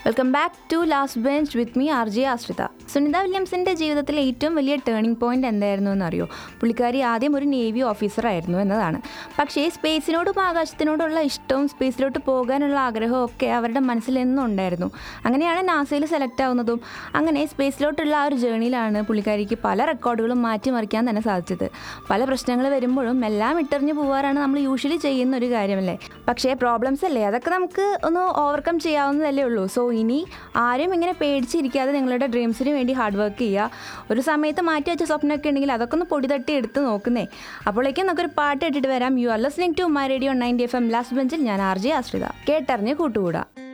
welcome back to last bench with me R J Ashritha Sunita വില്യംസിൻ്റെ ജീവിതത്തിലെ ഏറ്റവും വലിയ ടേണിംഗ് പോയിന്റ് എന്തായിരുന്നു എന്നറിയോ പുള്ളിക്കാരി ആദ്യം ഒരു നേവി ഓഫീസറായിരുന്നു എന്നതാണ് പക്ഷേ സ്പേസിനോടും ആകാശത്തിനോടുള്ള ഇഷ്ടവും സ്പേസിലോട്ട് പോകാനുള്ള ആഗ്രഹവും ഒക്കെ അവരുടെ മനസ്സിൽ എന്നും ഉണ്ടായിരുന്നു അങ്ങനെയാണ് നാസയിൽ സെലക്ട് ആവുന്നതും അങ്ങനെ സ്പേസിലോട്ടുള്ള ആ ഒരു ജേണിയിലാണ് പുള്ളിക്കാരിക്ക് പല റെക്കോർഡുകളും മാറ്റിമറിക്കാൻ തന്നെ സാധിച്ചത് പല പ്രശ്നങ്ങൾ വരുമ്പോഴും എല്ലാം ഇട്ടെറിഞ്ഞ് പോകാറാണ് നമ്മൾ യൂഷ്വലി ചെയ്യുന്ന ഒരു കാര്യമല്ലേ പക്ഷേ പ്രോബ്ലംസ് അല്ലേ അതൊക്കെ നമുക്ക് ഒന്ന് ഓവർകം ചെയ്യാവുന്നതല്ലേ ഉള്ളൂ സോ ഇനി ആരും ഇങ്ങനെ പേടിച്ചിരിക്കാതെ നിങ്ങളുടെ ഡ്രീംസിന് വേണ്ടി ഹാർഡ് വർക്ക് ചെയ്യുക ഒരു സമയത്ത് മാറ്റി വെച്ച സ്വപ്നമൊക്കെ ഉണ്ടെങ്കിൽ അതൊക്കെ ഒന്ന് പൊടി തട്ടി എടുത്ത് നോക്കുന്നേ അപ്പോഴേക്കും നമുക്കൊരു പാട്ട് ഇട്ടിട്ട് വരാം you are listening to my radio ninety F M last ബെഞ്ചിൽ ഞാൻ ആർ ജെ ആശ്രിത കേട്ടറിഞ്ഞ് കൂട്ടുകൂടാ